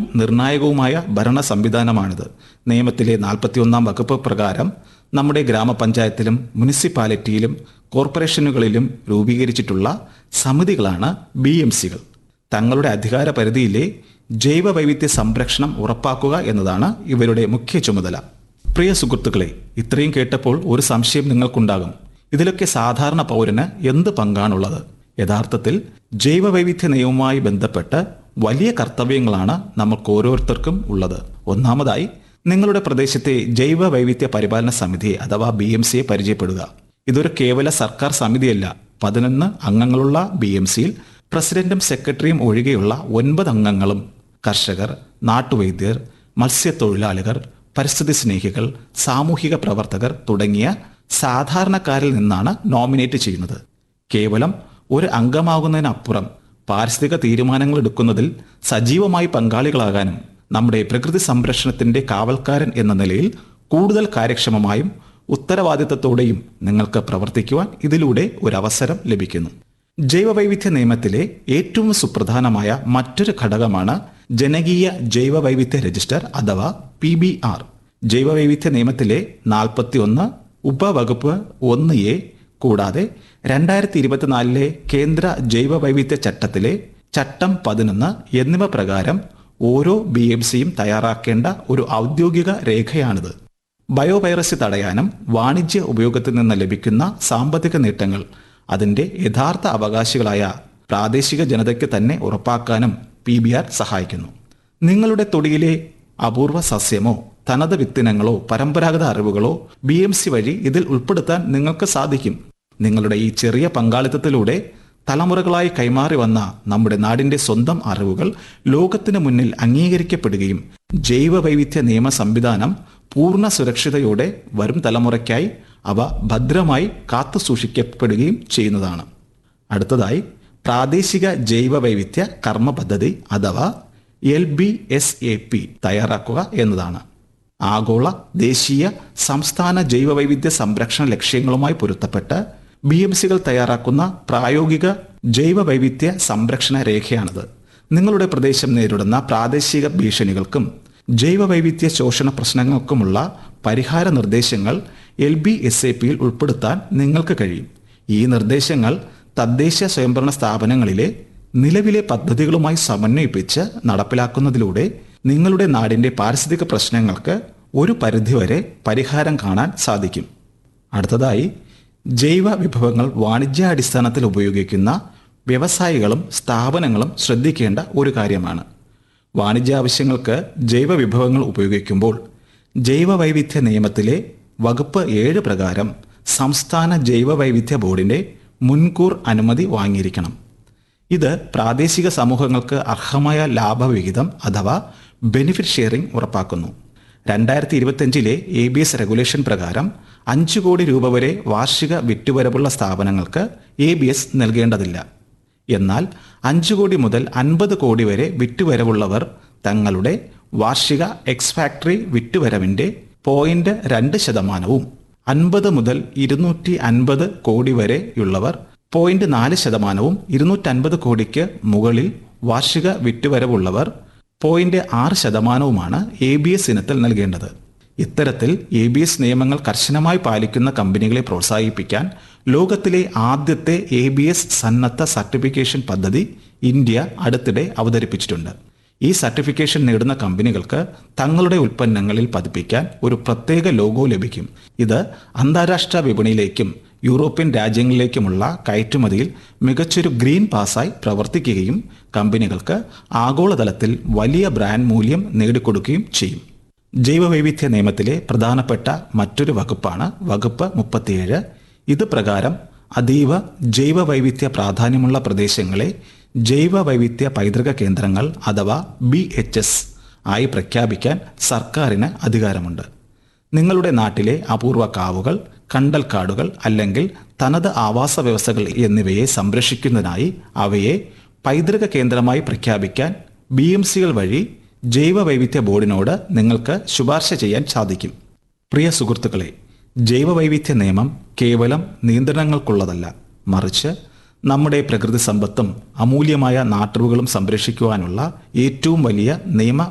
നിർണായകവുമായ ഭരണ സംവിധാനമാണിത് നിയമത്തിലെ നാൽപ്പത്തിയൊന്നാം വകുപ്പ് പ്രകാരം നമ്മുടെ ഗ്രാമപഞ്ചായത്തിലും മുനിസിപ്പാലിറ്റിയിലും കോർപ്പറേഷനുകളിലും രൂപീകരിച്ചിട്ടുള്ള സമിതികളാണ് ബി എം സികൾ തങ്ങളുടെ അധികാര പരിധിയിലെ ജൈവ വൈവിധ്യ സംരക്ഷണം ഉറപ്പാക്കുക എന്നതാണ് ഇവരുടെ മുഖ്യ ചുമതല പ്രിയ സുഹൃത്തുക്കളെ ഇത്രയും കേട്ടപ്പോൾ ഒരു സംശയം നിങ്ങൾക്കുണ്ടാകും ഇതിലൊക്കെ സാധാരണ പൗരന് എന്ത് പങ്കാണുള്ളത് യഥാർത്ഥത്തിൽ ജൈവ വൈവിധ്യ നിയമവുമായി ബന്ധപ്പെട്ട് വലിയ കർത്തവ്യങ്ങളാണ് നമുക്ക് ഓരോരുത്തർക്കും ഉള്ളത് ഒന്നാമതായി നിങ്ങളുടെ പ്രദേശത്തെ ജൈവ വൈവിധ്യ പരിപാലന സമിതി അഥവാ ബി എം സിയെ പരിചയപ്പെടുക ഇതൊരു കേവല സർക്കാർ സമിതിയല്ല പതിനൊന്ന് അംഗങ്ങളുള്ള ബി എം സിയിൽ പ്രസിഡന്റും സെക്രട്ടറിയും ഒഴികെയുള്ള ഒൻപത് അംഗങ്ങളും കർഷകർ നാട്ടുവൈദ്യർ മത്സ്യത്തൊഴിലാളികൾ പരിസ്ഥിതി സ്നേഹികൾ സാമൂഹിക പ്രവർത്തകർ തുടങ്ങിയ സാധാരണക്കാരിൽ നിന്നാണ് നോമിനേറ്റ് ചെയ്യുന്നത് കേവലം ഒരു അംഗമാകുന്നതിനപ്പുറം പാരിസ്ഥിതിക തീരുമാനങ്ങൾ എടുക്കുന്നതിൽ സജീവമായി പങ്കാളികളാകാനും നമ്മുടെ പ്രകൃതി സംരക്ഷണത്തിന്റെ കാവൽക്കാരൻ എന്ന നിലയിൽ കൂടുതൽ കാര്യക്ഷമമായും ഉത്തരവാദിത്തത്തോടെയും നിങ്ങൾക്ക് പ്രവർത്തിക്കുവാൻ ഇതിലൂടെ ഒരു അവസരം ലഭിക്കുന്നു ജൈവവൈവിധ്യ നിയമത്തിലെ ഏറ്റവും സുപ്രധാനമായ മറ്റൊരു ഘടകമാണ് ജനകീയ ജൈവവൈവിധ്യ രജിസ്റ്റർ അഥവാ പി ബി ആർ ജൈവവൈവിധ്യ നിയമത്തിലെ നാൽപ്പത്തി ഒന്ന് ഉപവകുപ്പ് ഒന്ന് എ കൂടാതെ രണ്ടായിരത്തി ഇരുപത്തിനാലിലെ കേന്ദ്ര ജൈവവൈവിധ്യ ചട്ടത്തിലെ ചട്ടം പതിനൊന്ന് എന്നിവ പ്രകാരം ഓരോ ബി എം സിയും തയ്യാറാക്കേണ്ട ഒരു ഔദ്യോഗിക രേഖയാണിത് ബയോവൈറസ് തടയാനും വാണിജ്യ ഉപയോഗത്തിൽ നിന്ന് ലഭിക്കുന്ന സാമ്പത്തിക നേട്ടങ്ങൾ അതിന്റെ യഥാർത്ഥ അവകാശികളായ പ്രാദേശിക ജനതയ്ക്ക് തന്നെ ഉറപ്പാക്കാനും പി ബി ആർ സഹായിക്കുന്നു നിങ്ങളുടെ തൊടിയിലെ അപൂർവ സസ്യമോ തനത് വിത്തിനങ്ങളോ പരമ്പരാഗത അറിവുകളോ ബി എം സി വഴി ഇതിൽ ഉൾപ്പെടുത്താൻ നിങ്ങൾക്ക് സാധിക്കും നിങ്ങളുടെ ഈ ചെറിയ പങ്കാളിത്തത്തിലൂടെ തലമുറകളായി കൈമാറി വന്ന നമ്മുടെ നാടിന്റെ സ്വന്തം അറിവുകൾ ലോകത്തിന് മുന്നിൽ അംഗീകരിക്കപ്പെടുകയും ജൈവ വൈവിധ്യ നിയമ സംവിധാനം പൂർണ്ണ സുരക്ഷിതയോടെ വരും തലമുറയ്ക്കായി അവ ഭദ്രമായി കാത്തു സൂക്ഷിക്കപ്പെടുകയും ചെയ്യുന്നതാണ് അടുത്തതായി പ്രാദേശിക ജൈവ വൈവിധ്യ കർമ്മ പദ്ധതി അഥവാ L B S A P തയ്യാറാക്കുക എന്നതാണ് ആഗോള ദേശീയ സംസ്ഥാന ജൈവവൈവിധ്യ സംരക്ഷണ ലക്ഷ്യങ്ങളുമായി പൊരുത്തപ്പെട്ട് ബി എം സികൾ തയ്യാറാക്കുന്ന പ്രായോഗിക ജൈവവൈവിധ്യ സംരക്ഷണ രേഖയാണിത് നിങ്ങളുടെ പ്രദേശം നേരിടുന്ന പ്രാദേശിക ഭീഷണികൾക്കും ജൈവവൈവിധ്യ ശോഷണ പ്രശ്നങ്ങൾക്കുമുള്ള പരിഹാര നിർദ്ദേശങ്ങൾ എൽ ബി എസ് എ പിയിൽ ഉൾപ്പെടുത്താൻ നിങ്ങൾക്ക് കഴിയും ഈ നിർദ്ദേശങ്ങൾ തദ്ദേശ സ്വയംഭരണ സ്ഥാപനങ്ങളിലെ നിലവിലെ പദ്ധതികളുമായി സമന്വയിപ്പിച്ച് നടപ്പിലാക്കുന്നതിലൂടെ നിങ്ങളുടെ നാടിന്റെ പാരിസ്ഥിതിക പ്രശ്നങ്ങൾക്ക് ഒരു പരിധിവരെ പരിഹാരം കാണാൻ സാധിക്കും അടുത്തതായി ജൈവ വിഭവങ്ങൾ വാണിജ്യാടിസ്ഥാനത്തിൽ ഉപയോഗിക്കുന്ന വ്യവസായികളും സ്ഥാപനങ്ങളും ശ്രദ്ധിക്കേണ്ട ഒരു കാര്യമാണ് വാണിജ്യ ആവശ്യങ്ങൾക്ക് ജൈവ വിഭവങ്ങൾ ഉപയോഗിക്കുമ്പോൾ ജൈവ വൈവിധ്യ നിയമത്തിലെ വകുപ്പ് ഏഴ് പ്രകാരം സംസ്ഥാന ജൈവ വൈവിധ്യ ബോർഡിന്റെ മുൻകൂർ അനുമതി വാങ്ങിയിരിക്കണം ഇത് പ്രാദേശിക സമൂഹങ്ങൾക്ക് അർഹമായ ലാഭവിഹിതം അഥവാ ബെനിഫിറ്റ് ഷെയറിംഗ് ഉറപ്പാക്കുന്നു രണ്ടായിരത്തി ഇരുപത്തിയഞ്ചിലെ എ ബി എസ് റെഗുലേഷൻ പ്രകാരം അഞ്ചു കോടി രൂപ വരെ വാർഷിക വിറ്റുവരവുള്ള സ്ഥാപനങ്ങൾക്ക് എ ബി എസ് നൽകേണ്ടതില്ല എന്നാൽ അഞ്ചു കോടി മുതൽ അൻപത് കോടി വരെ വിറ്റുവരവുള്ളവർ തങ്ങളുടെ വാർഷിക എക്സ് ഫാക്ടറി വിറ്റുവരവിന്റെ പോയിന്റ് രണ്ട് ശതമാനവും അൻപത് മുതൽ ഇരുന്നൂറ്റി അൻപത് കോടി വരെയുള്ളവർ പോയിന്റ് നാല് ശതമാനവും ഇരുന്നൂറ്റൻപത് കോടിക്ക് മുകളിൽ വാർഷിക വിറ്റുവരവുള്ളവർ പോയിന്റ് ആറ് ശതമാനവുമാണ് എ ബി എസ് ഇനത്തിൽ നൽകേണ്ടത് ഇത്തരത്തിൽ എ ബി എസ് നിയമങ്ങൾ കർശനമായി പാലിക്കുന്ന കമ്പനികളെ പ്രോത്സാഹിപ്പിക്കാൻ ലോകത്തിലെ ആദ്യത്തെ എ ബി എസ് സന്നദ്ധ സർട്ടിഫിക്കേഷൻ പദ്ധതി ഇന്ത്യ അടുത്തിടെ അവതരിപ്പിച്ചിട്ടുണ്ട് ഈ സർട്ടിഫിക്കേഷൻ നേടുന്ന കമ്പനികൾക്ക് തങ്ങളുടെ ഉൽപ്പന്നങ്ങളിൽ പതിപ്പിക്കാൻ ഒരു പ്രത്യേക ലോഗോ ലഭിക്കും ഇത് അന്താരാഷ്ട്ര വിപണിയിലേക്കും യൂറോപ്യൻ രാജ്യങ്ങളിലേക്കുമുള്ള കയറ്റുമതിയിൽ മികച്ചൊരു ഗ്രീൻ പാസായി പ്രവർത്തിക്കുകയും കമ്പനികൾക്ക് ആഗോളതലത്തിൽ വലിയ ബ്രാൻഡ് മൂല്യം നേടിക്കൊടുക്കുകയും ചെയ്യും ജൈവവൈവിധ്യ നിയമത്തിലെ പ്രധാനപ്പെട്ട മറ്റൊരു വകുപ്പാണ് വകുപ്പ് മുപ്പത്തിയേഴ് ഇത് പ്രകാരം അതീവ ജൈവവൈവിധ്യ പ്രാധാന്യമുള്ള പ്രദേശങ്ങളെ ജൈവവൈവിധ്യ പൈതൃക കേന്ദ്രങ്ങൾ അഥവാ ബി എച്ച് എസ് ആയി പ്രഖ്യാപിക്കാൻ സർക്കാരിന് അധികാരമുണ്ട് നിങ്ങളുടെ നാട്ടിലെ അപൂർവ കാവുകൾ കണ്ടൽക്കാടുകൾ അല്ലെങ്കിൽ തനത് ആവാസ വ്യവസ്ഥകൾ എന്നിവയെ സംരക്ഷിക്കുന്നതിനായി അവയെ പൈതൃക കേന്ദ്രമായി പ്രഖ്യാപിക്കാൻ ബി എം സികൾ വഴി ജൈവവൈവിധ്യ ബോർഡിനോട് നിങ്ങൾക്ക് ശുപാർശ ചെയ്യാൻ സാധിക്കും പ്രിയ സുഹൃത്തുക്കളെ ജൈവവൈവിധ്യ നിയമം കേവലം നിയന്ത്രണങ്ങൾക്കുള്ളതല്ല മറിച്ച് നമ്മുടെ പ്രകൃതി സമ്പത്തും അമൂല്യമായ നാട്ടറിവുകളും സംരക്ഷിക്കുവാനുള്ള ഏറ്റവും വലിയ നിയമ